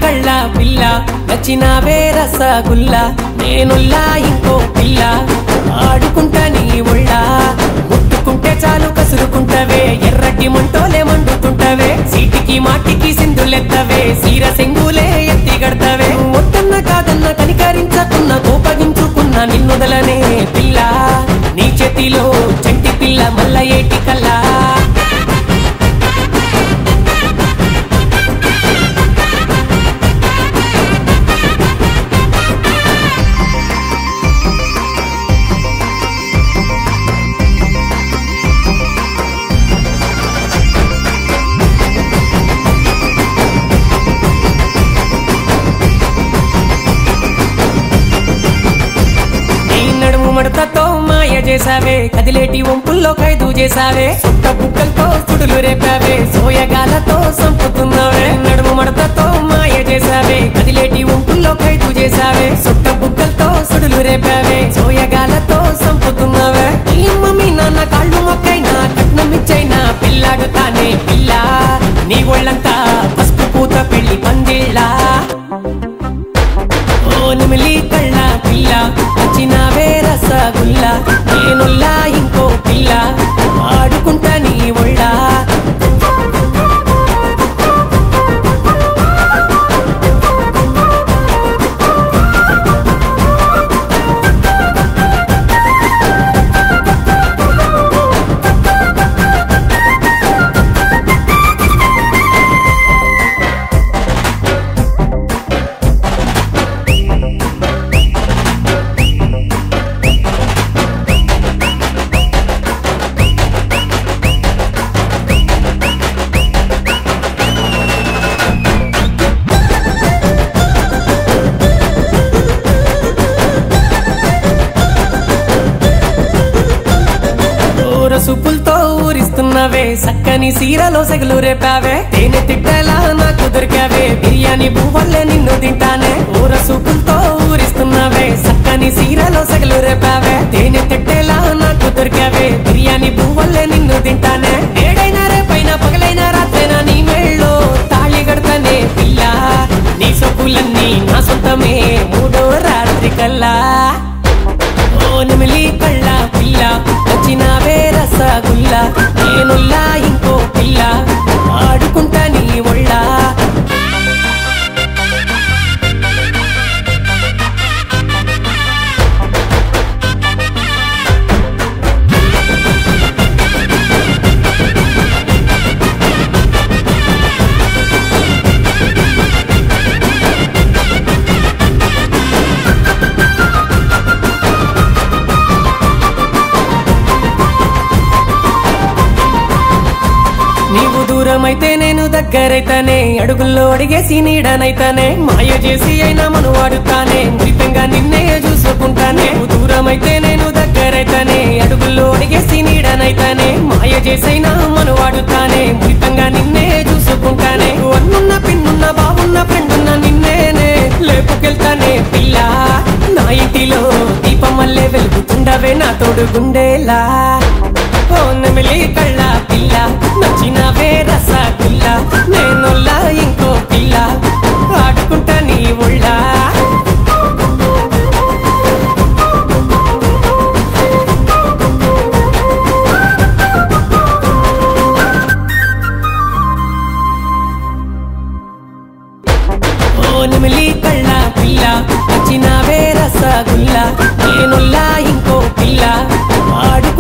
కళ్ళ పిల్ల నచ్చినావే రసగుల్లా నేనుల్లా ఇంకో పిల్ల ఆడుకుంటా నీ ఒళ్ళ ముట్టుకుంటే చాలు కసురుకుంటవే ఎర్రటి మంటోలే మండుతుంటవే సీటికి మాటికి సింధులెత్తవే సీర సెంగులే ఎత్తి గడతవే ఒట్టన్న కాదన్న కనికరించకున్న కోపగించుకున్న నిన్నుదలనే పిల్ల నీ చేతిలో చంటి పిల్ల మల్ల ఏటి కల్లా నీ నడుము మడతతో మాయ చేసావే కదిలేటి వంపుల్లో ఖైదు చేసావే సుట్ట బుక్కలతో సుడులు రేపావే సోయగాలతో సంపుతున్నావే నడుము మడతతో మాయ చేసావే కదిలేటి వంపుల్లో ఖైదు చేసావే సుట్ట బుక్కలతో సుడులు రేపావే సోయగాలతో సంపుతున్నావే ఈ మమ్మీ నాన్న కాళ్ళు మొక్కైనా కట్నం ఇచ్చైనా పిల్లాడు తానే పిల్ల నీ ఒళ్ళంతా పసుపు పూత పెళ్లి పందిళ్ళా ఓ నిమిలి కళ్ళ పిల్ల వచ్చినావే రసగుల్లా నేనుల్లా ఇంకో పిల్ల ఆడుకుంటా నీ ఒళ్ళ ఊర సుప్పులతో ఊరిస్తున్నవే సక్కని సీరలో సెగలు రేపావే తేనె తిట్టేలా నాకు దొరికావే బిర్యానీ పువ్వులే నిన్ను తింటానే ఊర సుప్పులతో ఊరిస్తున్నవే సక్కని సీరలో సెగలు రేపావే తేనె తిట్టేలా నాకు దొరికావే బిర్యానీ పువ్వులే నిన్ను తింటానే ఏడైనా రేపైన పగలైన రాత్రైనా నీ మెళ్ళో తాళి గడతనే పిల్ల నీ సొప్పులన్నీ నా సొంతమే మూడో రాత్రి కల్లా ఓ నిమిలి కళ్ళ పిల్ల వచ్చినావే రసగుల్లా నేనుల్లా ఇంకో పిల్ల ఆడుకుంటా నీ ఒళ్ళ నీవు దూరమైతే నేను దగ్గరైతానే అడుగుల్లో అడిగేసి నీడనైతానే మాయ చేసి అయినా మను వాడుతానే మృతంగా నిన్నే చూసుకుంటానే నువ్వు దూరమైతే నేను దగ్గరైతానే అడుగుల్లో అడిగేసి నీడనైతానే మాయ చేసైనా మను వాడుతానే మృతంగా నిన్నే చూసుకుంటానే నువ్వు అన్నున్న పిన్నున్న బావున్న ఫ్రెండున్న నిన్నేనే లేపుకెళ్తానే పిల్ల నా ఇంటిలో దీపం మల్లె వెలుగుతుండవే నా తోడు గుండేలా ఓ నెమిలి కళ్ళ పిల్ల నచ్చినవే రసగుల్ల నేనుల్లా ఇంకో పిల్ల ఆడుకుంటా నీ ఒళ్ళ ఓ నిమిలి కళ్ళ పిల్ల వచ్చినవే రసగుల్ల నేనుల్లా ఇంకో పిల్ల ఆడు